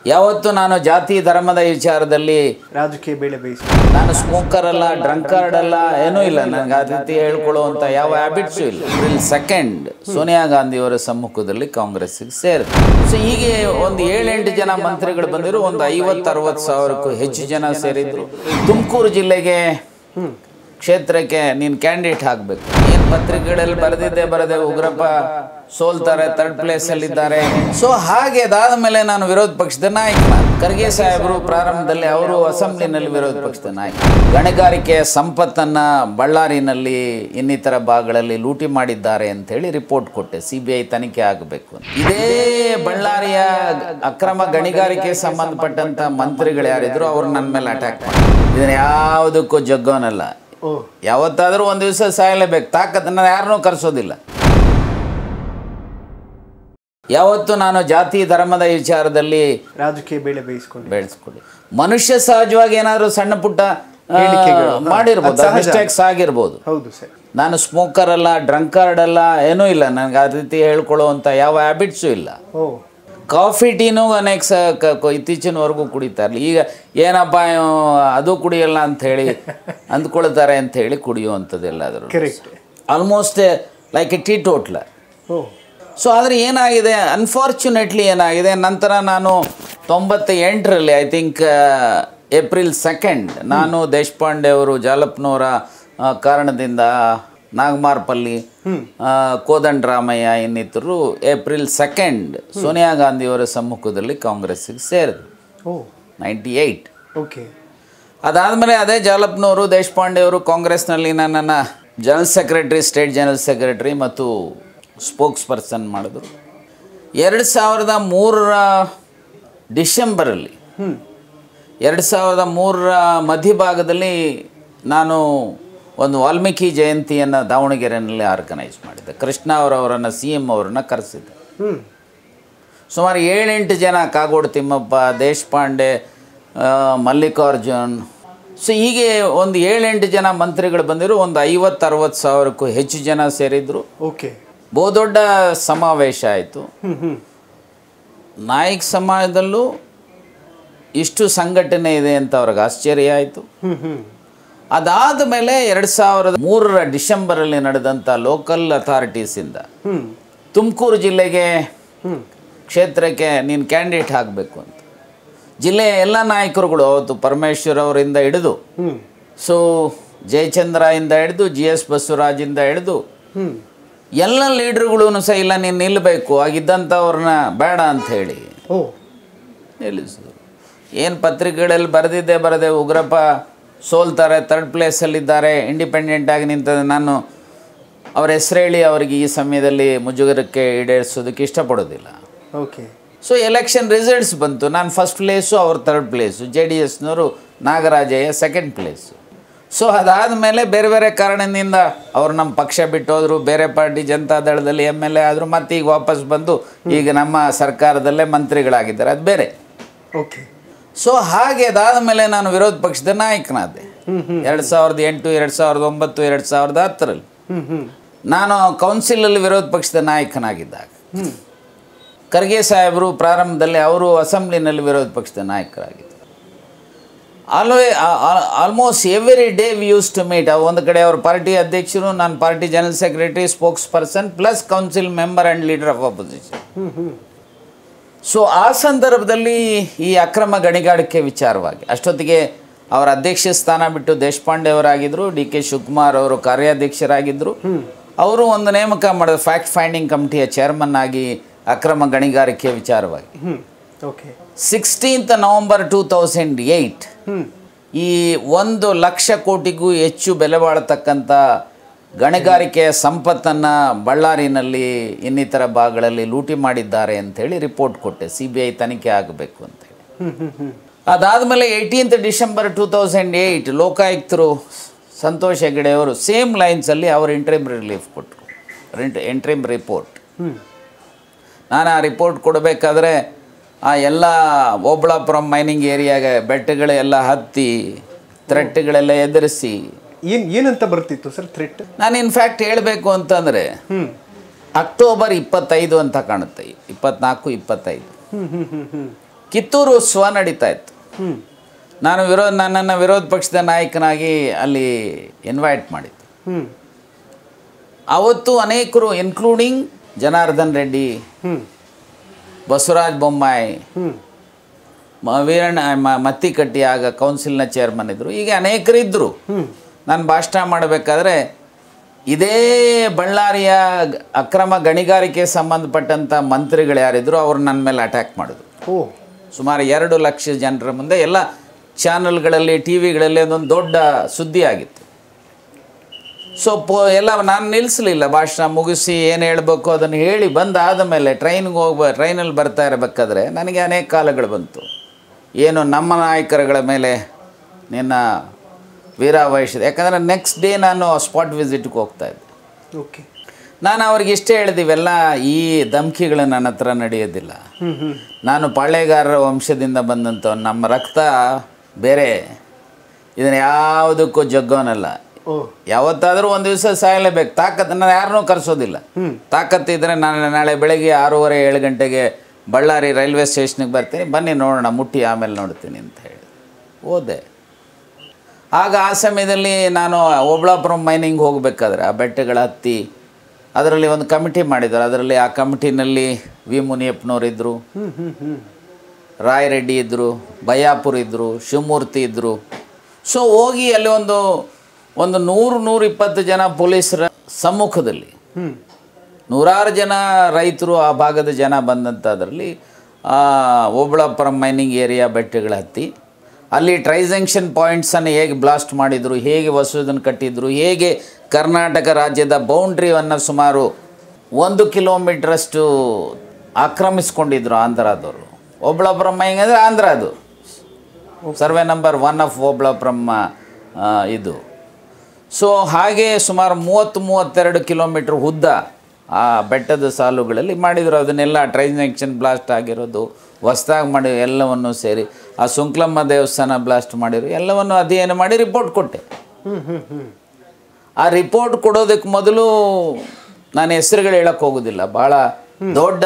ಯಾವತ್ತು ನಾನು ಜಾತಿ ಧರ್ಮದ ವಿಚಾರದಲ್ಲಿ ರಾಜಕೀಯ ಬೇಳೆ ಬೇಯಿಸಿ ನಾನು ಸ್ಮೋಕರ್ ಅಲ್ಲ ಡ್ರಂಕರ್ಡ್ ಅಲ್ಲ ಏನೂ ಇಲ್ಲ ನನಗೆ ಆ ರೀತಿ ಹೇಳ್ಕೊಳ್ಳುವಂಥ ಯಾವ ಹ್ಯಾಬಿಟ್ಸು ಇಲ್ಲ ಏಪ್ರಿಲ್ ಸೆಕೆಂಡ್ ಸೋನಿಯಾ ಗಾಂಧಿಯವರ ಸಮ್ಮುಖದಲ್ಲಿ ಕಾಂಗ್ರೆಸ್ಸಿಗೆ ಸೇರಿದೆ ಸೊ ಹೀಗೆ ಒಂದು ಏಳೆಂಟು ಜನ ಮಂತ್ರಿಗಳು ಬಂದಿರು ಒಂದು ಐವತ್ತು ಅರವತ್ತು ಸಾವಿರಕ್ಕೂ ಹೆಚ್ಚು ಜನ ಸೇರಿದ್ರು ತುಮಕೂರು ಜಿಲ್ಲೆಗೆ ಕ್ಷೇತ್ರಕ್ಕೆ ನೀನು ಕ್ಯಾಂಡಿಡೇಟ್ ಹಾಕಬೇಕು ಏನು ಪತ್ರಿಕೆಗಳಲ್ಲಿ ಬರೆದಿದ್ದೆ ಬರದೆ ಉಗ್ರಪ್ಪ ಸೋಲ್ತಾರೆ ಥರ್ಡ್ ಪ್ಲೇಸಲ್ಲಿದ್ದಾರೆ ಸೊ ಹಾಗೆ ಅದಾದ ಮೇಲೆ ನಾನು ವಿರೋಧ ಪಕ್ಷದ ನಾಯಕ ಖರ್ಗೆ ಸಾಹೇಬರು ಪ್ರಾರಂಭದಲ್ಲಿ ಅವರು ಅಸೆಂಬ್ಲಿನಲ್ಲಿ ವಿರೋಧ ಪಕ್ಷದ ನಾಯಕ ಗಣಿಗಾರಿಕೆಯ ಸಂಪತ್ತನ್ನ ಬಳ್ಳಾರಿನಲ್ಲಿ ಇನ್ನಿತರ ಭಾಗಗಳಲ್ಲಿ ಲೂಟಿ ಮಾಡಿದ್ದಾರೆ ಅಂತ ಹೇಳಿ ರಿಪೋರ್ಟ್ ಕೊಟ್ಟೆ ಸಿ ಬಿ ಐ ತನಿಖೆ ಆಗಬೇಕು ಅಂತ ಇದೇ ಬಳ್ಳಾರಿಯ ಅಕ್ರಮ ಗಣಿಗಾರಿಕೆ ಸಂಬಂಧಪಟ್ಟಂತ ಮಂತ್ರಿಗಳು ಯಾರಿದ್ರು ಅವ್ರು ನನ್ನ ಮೇಲೆ ಅಟ್ಯಾಕ್ ಮಾಡಿ ಇದನ್ನ ಯಾವುದಕ್ಕೂ ಜಗ್ಗೋನಲ್ಲ ಓ ಯಾವತ್ತಾದರೂ ಒಂದು ದಿವಸ ಸಾಯಲೇಬೇಕು ತಾಕತ್ ನಾನು ಯಾರನ್ನೂ ಕರೆಸೋದಿಲ್ಲ ಯಾವತ್ತು ನಾನು ಜಾತಿ ಧರ್ಮದ ವಿಚಾರದಲ್ಲಿ ರಾಜಕೀಯ ಬೇಳೆ ಬೇಯಿಸ್ಕೊಂಡು ಬೆಳೆಸ್ಕೊಳ್ಳಿ ಮನುಷ್ಯ ಸಹಜವಾಗಿ ಏನಾದರೂ ಸಣ್ಣ ಪುಟ್ಟ ಆ, ಹೇಳಿಕೆಗಳು. ಹಾ, ಮಾಡಿರ್ಬೋದು ಅದು ಸಹಜ. ಮಿಸ್ಟೇಕ್ಸ್ ಆಗಿರ್ಬೋದು ಹೌದು ಸರ್ ನಾನು ಸ್ಮೋಕರ್ ಅಲ್ಲ ಡ್ರಂಕರ್ಡ್ ಅಲ್ಲ ಏನೂ ಇಲ್ಲ ನನಗೆ ಆ ರೀತಿ ಹೇಳ್ಕೊಳ್ಳುವಂಥ ಯಾವ ಹ್ಯಾಬಿಟ್ಸು ಇಲ್ಲ ಓ ಕಾಫಿ ಟೀನು ಅನೇಕ ಸ ಕ- ಕ- ಇತ್ತೀಚಿನವರೆಗೂ ಕುಡಿತಾರೆ ಈಗ ಏನಪ್ಪ ಇವ ಅದು ಕುಡಿಯಲ್ಲ ಅಂತ ಹೇಳಿ ಅಂದ್ಕೊಳ್ತಾರೆ ಅಂತ ಹೇಳಿ ಕುಡಿಯುವಂಥದ್ದೆಲ್ಲಾದರೂ correct almost like a teetotal oh so ಆದರೆ ಏನಾಗಿದೆ ಅನ್ಫಾರ್ಚುನೇಟ್ಲಿ ಏನಾಗಿದೆ ನಂತರ ನಾನು ತೊಂಬತ್ತ ಎಂಟರಲ್ಲಿ ಐ ಥಿಂಕ್ ಏಪ್ರಿಲ್ ಸೆಕೆಂಡ್ ನಾನು ದೇಶಪಾಂಡೆ ಅವರು ಜಾಲಪ್ನವರ ಆ, ಕಾರಣದಿಂದ ನಾಗಮಾರ್ಪಲ್ಲಿ ಆ, ಕೋದಂಡರಾಮಯ್ಯ ಇನ್ನಿತರು ಏಪ್ರಿಲ್ ಸೆಕೆಂಡ್ ಸೋನಿಯಾ ಗಾಂಧಿಯವರ ಸಮ್ಮುಖದಲ್ಲಿ ಕಾಂಗ್ರೆಸ್ಸಿಗೆ ಸೇರಿದ್ರು ಓ ನೈಂಟಿ ಏಯ್ಟ್ ಓಕೆ ಅದಾದಮೇಲೆ ಅದೇ ಜಾಲಪ್ನವರು ದೇಶಪಾಂಡೆ ಅವರು ಕಾಂಗ್ರೆಸ್ನಲ್ಲಿ ನನ್ನನ್ನು general secretary state general secretary ಮತ್ತು ಸ್ಪೋಕ್ಸ್ ಪರ್ಸನ್ ಮಾಡಿದ್ರು ಎರಡು ಸಾವಿರದ ಮೂರರ ಡಿಸೆಂಬರಲ್ಲಿ ಎರಡು ಸಾವಿರದ ಮೂರರ ಮಧ್ಯಭಾಗದಲ್ಲಿ ನಾನು ಒಂದು ವಾಲ್ಮೀಕಿ ಜಯಂತಿಯನ್ನು ದಾವಣಗೆರೆಯಲ್ಲಿ ಆರ್ಗನೈಸ್ ಮಾಡಿದ್ದೆ ಕೃಷ್ಣ ಅವರವರನ್ನು ಸಿ ಎಮ್ ಅವರನ್ನು ಕರೆಸಿದ್ದೆ ಹ್ಞೂ ಸುಮಾರು ಏಳೆಂಟು ಜನ ಕಾಗೋಡು ತಿಮ್ಮಪ್ಪ ದೇಶಪಾಂಡೆ ಆ, ಮಲ್ಲಿಕಾರ್ಜುನ್ ಸೊ ಹೀಗೆ ಒಂದು ಏಳೆಂಟು ಜನ ಮಂತ್ರಿಗಳು ಬಂದಿರು ಒಂದು ಐವತ್ತು ಅರವತ್ತು ಸಾವಿರಕ್ಕೂ ಹೆಚ್ಚು ಜನ ಸೇರಿದ್ರು ಓಕೆ ಬಹುದೊಡ್ಡ ಸಮಾವೇಶ ಆಯಿತು ಹ್ಞೂ ಹ್ಞೂ ನಾಯಕ್ ಸಮಾಜದಲ್ಲೂ ಇಷ್ಟು ಸಂಘಟನೆ ಇದೆ ಅಂತ ಅವ್ರಿಗೆ ಆಶ್ಚರ್ಯ ಆಯಿತು ಹ್ಞೂ ಹ್ಞೂ ಅದಾದ ಮೇಲೆ ಎರಡು ಸಾವಿರದ ಮೂರರ ಡಿಸೆಂಬರಲ್ಲಿ ನಡೆದಂಥ ಲೋಕಲ್ ಅಥಾರಿಟೀಸಿಂದ ಹ್ಞೂ ತುಮಕೂರು ಜಿಲ್ಲೆಗೆ ಹ್ಞೂ ಕ್ಷೇತ್ರಕ್ಕೆ ನೀನು ಕ್ಯಾಂಡಿಡೇಟ್ ಹಾಕಬೇಕು ಅಂತ ಜಿಲ್ಲೆಯ ಎಲ್ಲ ನಾಯಕರುಗಳು ಅವತ್ತು ಪರಮೇಶ್ವರ್ ಅವರಿಂದ ಹಿಡಿದು ಹ್ಞೂ ಸೊ ಜಯಚಂದ್ರ ಇಂದ ಹಿಡಿದು ಜಿ ಎಸ್ ಬಸವರಾಜಿಂದ ಹಿಡಿದು ಹ್ಞೂ ಎಲ್ಲ ಲೀಡ್ರುಗಳೂ ಸಹ ಇಲ್ಲ ನೀನು ನಿಲ್ಲಬೇಕು ಆಗಿದ್ದಂಥವ್ರನ್ನ ಬೇಡ ಅಂತ ಹೇಳಿ ಓ ನಿಲ್ಲಿಸಿದ್ರು ಏನು ಪತ್ರಿಕೆಗಳಲ್ಲಿ ಬರೆದಿದ್ದೆ ಬರದೆ ಉಗ್ರಪ್ಪ ಸೋಲ್ತಾರೆ ಥರ್ಡ್ ಪ್ಲೇಸಲ್ಲಿದ್ದಾರೆ ಇಂಡಿಪೆಂಡೆಂಟ್ ಆಗಿ ನಿಂತ ನಾನು ಅವ್ರ ಹೆಸರು ಹೇಳಿ ಅವರಿಗೆ ಈ ಸಮಯದಲ್ಲಿ ಮುಜುಗರಕ್ಕೆ ಈಡೇರಿಸೋದಕ್ಕೆ ಇಷ್ಟಪಡೋದಿಲ್ಲ ಓಕೆ ಸೊ ಎಲೆಕ್ಷನ್ ರಿಸಲ್ಟ್ಸ್ ಬಂತು ನಾನು ಫಸ್ಟ್ ಪ್ಲೇಸು ಅವ್ರ ಥರ್ಡ್ ಪ್ಲೇಸು ಜೆ ಡಿ ಎಸ್ನವರು ನಾಗರಾಜಯ್ಯ ಸೆಕೆಂಡ್ ಪ್ಲೇಸು ಸೊ ಅದಾದಮೇಲೆ ಬೇರೆ ಬೇರೆ ಕಾರಣದಿಂದ ಅವ್ರು ನಮ್ಮ ಪಕ್ಷ ಬಿಟ್ಟು ಹೋದ್ರು ಬೇರೆ ಪಾರ್ಟಿ ಜನತಾ ದಳದಲ್ಲಿ ಎಮ್ ಎಲ್ ಎ ಆದರು ಮತ್ತೆ ಈಗ ವಾಪಸ್ ಬಂದು ಈಗ ನಮ್ಮ ಸರ್ಕಾರದಲ್ಲೇ ಮಂತ್ರಿಗಳಾಗಿದ್ದಾರೆ ಅದು ಬೇರೆ ಓಕೆ ಸೊ ಹಾಗೆ ಅದಾದ ಮೇಲೆ ನಾನು ವಿರೋಧ ಪಕ್ಷದ ನಾಯಕನಾದೆ ಎರಡು ಸಾವಿರದ ಎಂಟು ಎರಡು ಸಾವಿರದ ಒಂಬತ್ತು ಎರಡು ಸಾವಿರದ ಹತ್ತರಲ್ಲಿ ಹ್ಞೂ ಹ್ಞೂ ನಾನು ಕೌನ್ಸಿಲಲ್ಲಿ ವಿರೋಧ ಪಕ್ಷದ ನಾಯಕನಾಗಿದ್ದಾಗ ಹ್ಞೂ ಖರ್ಗೆ ಸಾಹೇಬರು ಪ್ರಾರಂಭದಲ್ಲಿ ಅವರು ಅಸೆಂಬ್ಲಿನಲ್ಲಿ ವಿರೋಧ ಪಕ್ಷದ ನಾಯಕರಾಗಿದ್ದರು always almost every day we use to meet ಒಂದು ಕಡೆ ಅವ್ರ ಪಾರ್ಟಿ ಅಧ್ಯಕ್ಷರು ನಾನು party general secretary spokesperson plus council member and leader of opposition hmm hmm so ಆ ಸಂದರ್ಭದಲ್ಲಿ ಈ ಅಕ್ರಮ ಗಣಿಗಾರಿಕೆ ವಿಚಾರವಾಗಿ ಅಷ್ಟೊತ್ತಿಗೆ ಅವರ ಅಧ್ಯಕ್ಷ ಸ್ಥಾನ ಬಿಟ್ಟು ದೇಶಪಾಂಡೆ ಅವರಾಗಿದ್ದರು ಡಿ ಕೆ ಶಿವಕುಮಾರ್ ಅವರು ಕಾರ್ಯಾಧ್ಯಕ್ಷರಾಗಿದ್ದರು ಅವರು ಒಂದು ನೇಮಕ ಮಾಡಿದ ಫ್ಯಾಕ್ಟ್ ಫೈಂಡಿಂಗ್ ಕಮಿಟಿಯ ಚೇರ್ಮನ್ ಆಗಿ ಅಕ್ರಮ ಗಣಿಗಾರಿಕೆ ವಿಚಾರವಾಗಿ hmm okay sixteenth November two thousand eight hmm ಈ ಒಂದು ಲಕ್ಷ ಕೋಟಿಗೂ ಹೆಚ್ಚು ಬೆಲೆ ಬಾಳತಕ್ಕಂಥ ಗಣಿಗಾರಿಕೆಯ ಸಂಪತ್ತನ್ನು ಬಳ್ಳಾರಿನಲ್ಲಿ ಇನ್ನಿತರ ಭಾಗಗಳಲ್ಲಿ ಲೂಟಿ ಮಾಡಿದ್ದಾರೆ ಅಂಥೇಳಿ ರಿಪೋರ್ಟ್ ಕೊಟ್ಟೆ ಸಿ ಬಿ ಐ ತನಿಖೆ ಆಗಬೇಕು ಅಂತೇಳಿ ಹ್ಞೂ ಹ್ಞೂ ಹ್ಞೂ ಅದಾದಮೇಲೆ eighteenth December two thousand eight ಲೋಕಾಯುಕ್ತರು ಸಂತೋಷ್ ಹೆಗಡೆ ಅವರು ಸೇಮ್ ಲೈನ್ಸಲ್ಲಿ ಅವರು ಇಂಟ್ರಿಮ್ ರಿಲೀಫ್ ಕೊಟ್ಟರು ಇಂಟ್ರಿಮ್ ರಿಪೋರ್ಟ್ ಹ್ಞೂ ನಾನು ಆ ರಿಪೋರ್ಟ್ ಕೊಡಬೇಕಾದ್ರೆ ಆ ಎಲ್ಲ ಓಬಳಾಪುರಂ ಮೈನಿಂಗ್ ಏರಿಯಾಗೆ ಬೆಟ್ಟಗಳೆಲ್ಲ ಹತ್ತಿ ಥ್ರೆಟ್ಗಳೆಲ್ಲ ಎದುರಿಸಿ ಏನು ಏನಂತ ಬರ್ತಿತ್ತು ಸರ್ ಥ್ರೆಟ್ ನಾನು ಇನ್ಫ್ಯಾಕ್ಟ್ ಹೇಳಬೇಕು ಅಂತಂದರೆ ಹ್ಞೂ ಅಕ್ಟೋಬರ್ ಇಪ್ಪತ್ತೈದು ಅಂತ ಕಾಣುತ್ತೆ ಇಪ್ಪತ್ನಾಲ್ಕು ಇಪ್ಪತ್ತೈದು ಹ್ಞೂ ಹ್ಞೂ ಹ್ಞೂ ಹ್ಞೂ ಕಿತ್ತೂರು ಉತ್ಸವ ನಡೀತಾ ಇತ್ತು ಹ್ಮ್ ನಾನು ವಿರೋಧ ನನ್ನನ್ನು ವಿರೋಧ ಪಕ್ಷದ ನಾಯಕನಾಗಿ ಅಲ್ಲಿ ಇನ್ವೈಟ್ ಮಾಡಿದ್ದು ಹ್ಮ್ ಅವತ್ತು ಅನೇಕರು including Janardhan Reddy hmm Basavaraja Bommai hmm ಮ- ವೀರಣ್ಣ ಮ- ಮತ್ತಿಕಟ್ಟಿ ಆಗ ಕೌನ್ಸಿಲ್ನ ಚೇರ್ಮನ್ ಇದ್ದರು ಹೀಗೆ ಅನೇಕರು ಇದ್ದರು ಹ್ಮ್ ನಾನು ಭಾಷಣ ಮಾಡಬೇಕಾದ್ರೆ ಇದೇ ಬಳ್ಳಾರಿಯ ಗ- ಅಕ್ರಮ ಗಣಿಗಾರಿಕೆ ಸಂಬಂಧಪಟ್ಟಂಥ ಮಂತ್ರಿಗಳು ಯಾರಿದ್ರು ಅವ್ರು ನನ್ನ ಮೇಲೆ ಅಟ್ಯಾಕ್ ಮಾಡಿದ್ರು ಓ ಸುಮಾರು ಎರಡು ಲಕ್ಷ ಜನರ ಮುಂದೆ ಎಲ್ಲ ಚಾನಲ್ಗಳಲ್ಲಿ ಟಿ ವಿಗಳಲ್ಲಿ ಅದೊಂದು ದೊಡ್ಡ ಸುದ್ದಿ ಆಗಿತ್ತು ಸೊ ಪೋ ಎಲ್ಲ ನಾನು ನಿಲ್ಲಿಸಲಿಲ್ಲ ಭಾಷಣ ಮುಗಿಸಿ ಏನು ಹೇಳಬೇಕು ಅದನ್ನು ಹೇಳಿ ಬಂದಾದ ಮೇಲೆ ಟ್ರೈನ್ಗೆ ಹೋಗ್ಬ ಟ್ರೈನಲ್ಲಿ ಬರ್ತಾ ಇರಬೇಕಾದ್ರೆ ನನಗೆ ಅನೇಕ ಕಾಲಗಳು ಬಂತು ಏನು ನಮ್ಮ ನಾಯಕರುಗಳ ಮೇಲೆ ನಿನ್ನ ವೀರಾವಹಿಸಿದೆ ಯಾಕಂದರೆ ನೆಕ್ಸ್ಟ್ ಡೇ ನಾನು ಸ್ಪಾಟ್ ವಿಸಿಟ್ಗೆ ಹೋಗ್ತಾ ಇದ್ದೆ ಓಕೆ ನಾನು ಅವ್ರಿಗೆ ಇಷ್ಟೇ ಹೇಳಿದಿವೆಲ್ಲ ಈ ಧಮ್ಕಿಗಳು ನನ್ನ ಹತ್ರ ನಡೆಯೋದಿಲ್ಲ ಹ್ಮ್ ಹ್ಮ್ ನಾನು ಪಾಳೆಗಾರರ ವಂಶದಿಂದ ಬಂದಂಥ ನಮ್ಮ ರಕ್ತ ಬೇರೆ ಇದನ್ನು ಯಾವುದಕ್ಕೂ ಜಗ್ಗೋನಲ್ಲ ಓ ಯಾವತ್ತಾದರೂ ಒಂದು ದಿವಸ ಸಾಯಲೇಬೇಕು ತಾಕತ್ತು ನಾನು ಯಾರನ್ನೂ ಕರೆಸೋದಿಲ್ಲ ಹ್ಮ್ ತಾಕತ್ತು ಇದ್ದರೆ ನಾನು ನಾಳೆ ಬೆಳಗ್ಗೆ ಆರೂವರೆ ಏಳು ಗಂಟೆಗೆ ಬಳ್ಳಾರಿ ರೈಲ್ವೆ ಸ್ಟೇಷನ್ಗೆ ಬರ್ತೀನಿ ಬನ್ನಿ ನೋಡೋಣ ಮುಟ್ಟಿ ಆಮೇಲೆ ನೋಡ್ತೀನಿ ಅಂತ ಹೇಳಿ ಹೋದೆ ಆಗ ಆ ಸಮಯದಲ್ಲಿ ನಾನು ಓಬಳಾಪುರಂ ಮೈನಿಂಗ್ ಹೋಗಬೇಕಾದ್ರೆ ಆ ಬೆಟ್ಟಗಳ ಹತ್ತಿ ಅದರಲ್ಲಿ ಒಂದು ಕಮಿಟಿ ಮಾಡಿದ್ದಾರೆ ಅದರಲ್ಲಿ ಆ ಕಮಿಟಿನಲ್ಲಿ ವಿ ಮುನಿಯಪ್ಪನವ್ರು ಇದ್ದರು ಹ್ಮ್ ಹ್ಮ್ ಹ್ಮ್ ರಾಯ್ ರೆಡ್ಡಿ ಇದ್ದರು ಬಯ್ಯಾಪುರ್ ಇದ್ದರು ಶಿವಮೂರ್ತಿ ಇದ್ದರು ಸೊ ಹೋಗಿ ಅಲ್ಲಿ ಒಂದು ಒಂದು ನೂರು ನೂರ ಇಪ್ಪತ್ತು ಜನ ಪೊಲೀಸರ ಸಮ್ಮುಖದಲ್ಲಿ ಹ್ಮ್ ನೂರಾರು ಜನ ರೈತರು ಆ ಭಾಗದ ಜನ ಬಂದಂಥದ್ರಲ್ಲಿ ಓಬಳಾಪುರಂ ಮೈನಿಂಗ್ ಏರಿಯಾ ಬೆಟ್ಟಗಳ ಹತ್ತಿ ಅಲ್ಲಿ ಟ್ರೈಜಂಕ್ಷನ್ ಪಾಯಿಂಟ್ಸನ್ನು ಹೇಗೆ ಬ್ಲಾಸ್ಟ್ ಮಾಡಿದರು ಹೇಗೆ ವಸುದನ್ನು ಕಟ್ಟಿದ್ರು ಹೇಗೆ ಕರ್ನಾಟಕ ರಾಜ್ಯದ ಬೌಂಡ್ರಿಯನ್ನು ಸುಮಾರು ಒಂದು ಕಿಲೋಮೀಟ್ರಷ್ಟು ಆಕ್ರಮಿಸ್ಕೊಂಡಿದ್ರು ಆಂಧ್ರದವರು ಓಬಳಾಪುರಂ ಮೈನಿಂಗ್ ಅಂದರೆ ಆಂಧ್ರ ಅದು survey number one of Obalapuram ಆ, ಇದು ಸೊ ಹಾಗೆ ಸುಮಾರು ಮೂವತ್ತು ಮೂವತ್ತೆರಡು ಕಿಲೋಮೀಟ್ರ್ ಉದ್ದ ಆ ಬೆಟ್ಟದ ಸಾಲುಗಳಲ್ಲಿ ಮಾಡಿದರು ಅದನ್ನೆಲ್ಲ ಟ್ರೈಜಂಕ್ಷನ್ ಬ್ಲಾಸ್ಟ್ ಆಗಿರೋದು ಹೊಸ್ದಾಗಿ ಮಾಡಿ ಎಲ್ಲವನ್ನು ಸೇರಿ ಆ ಸುಂಕ್ಲಮ್ಮ ದೇವಸ್ಥಾನ ಬ್ಲಾಸ್ಟ್ ಮಾಡಿರು ಎಲ್ಲವನ್ನು ಅಧ್ಯಯನ ಮಾಡಿ ರಿಪೋರ್ಟ್ ಕೊಟ್ಟೆ ಹ್ಮ್ ಹ್ಮ್ ಹ್ಮ್ ಆ ರಿಪೋರ್ಟ್ ಕೊಡೋದಕ್ಕೆ ಮೊದಲು ನಾನು ಹೆಸರುಗಳು ಹೇಳಕ್ಕೆ ಹೋಗೋದಿಲ್ಲ ಭಾಳ ದೊಡ್ಡ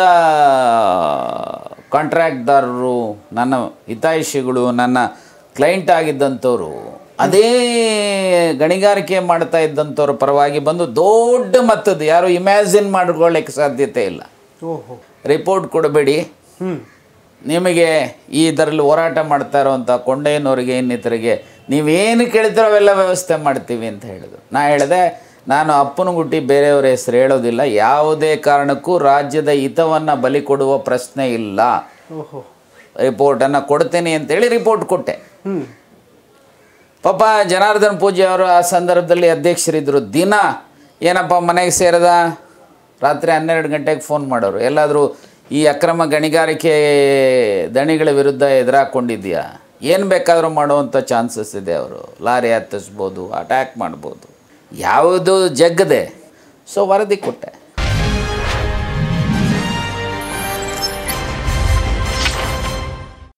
ಕಾಂಟ್ರಾಕ್ಟ್ದಾರರು ನನ್ನ ಹಿತೈಷಿಗಳು ನನ್ನ ಕ್ಲೈಂಟ್ ಆಗಿದ್ದಂಥವ್ರು ಅದೇ ಗಣಿಗಾರಿಕೆ ಮಾಡ್ತಾ ಇದ್ದಂಥವ್ರ ಪರವಾಗಿ ಬಂದು ದೊಡ್ಡ ಮೊತ್ತದ ಯಾರು ಇಮ್ಯಾಜಿನ್ ಮಾಡ್ಕೊಳ್ಳಿಕ್ಕೆ ಸಾಧ್ಯತೆ ಇಲ್ಲ ಓಹೋ ರಿಪೋರ್ಟ್ ಕೊಡಬೇಡಿ ಹ್ಮ್ ನಿಮಗೆ ಈ ಇದರಲ್ಲಿ ಹೋರಾಟ ಮಾಡ್ತಾ ಇರೋವಂಥ ಕೊಂಡಯ್ಯನವರಿಗೆ ಇನ್ನಿತರಿಗೆ ನೀವೇನು ಕೇಳ್ತೀರೋ ಅವೆಲ್ಲ ವ್ಯವಸ್ಥೆ ಮಾಡ್ತೀವಿ ಅಂತ ಹೇಳಿದ್ರು ನಾ ಹೇಳಿದೆ ನಾನು ಅಪ್ಪನ ಗುಟ್ಟಿ ಬೇರೆಯವರ ಹೆಸರು ಹೇಳೋದಿಲ್ಲ ಯಾವುದೇ ಕಾರಣಕ್ಕೂ ರಾಜ್ಯದ ಹಿತವನ್ನು ಬಲಿ ಕೊಡುವ ಪ್ರಶ್ನೆ ಇಲ್ಲ ಓಹೋ ರಿಪೋರ್ಟನ್ನು ಕೊಡ್ತೇನೆ ಅಂತೇಳಿ ರಿಪೋರ್ಟ್ ಕೊಟ್ಟೆ ಹ್ಮ್ ಪಾಪ ಜನಾರ್ದನ್ ಪೂಜೆ ಅವರು ಆ ಸಂದರ್ಭದಲ್ಲಿ ಅಧ್ಯಕ್ಷರಿದ್ದರು ದಿನ ಏನಪ್ಪ ಮನೆಗೆ ಸೇರದ ರಾತ್ರಿ ಹನ್ನೆರಡು ಗಂಟೆಗೆ ಫೋನ್ ಮಾಡೋರು ಎಲ್ಲಾದರೂ ಈ ಅಕ್ರಮ ಗಣಿಗಾರಿಕೆ ದಣಿಗಳ ವಿರುದ್ಧ ಎದುರಾಕೊಂಡಿದ್ಯಾ ಏನು ಬೇಕಾದರೂ ಮಾಡುವಂಥ ಚಾನ್ಸಸ್ ಇದೆ ಅವರು ಲಾರಿ ಹತ್ತಿಸ್ಬೋದು ಅಟ್ಯಾಕ್ ಮಾಡ್ಬೋದು ಯಾವುದು ಜಗ್ಗದೆ ಸೊ ವರದಿ ಕೊಟ್ಟೆ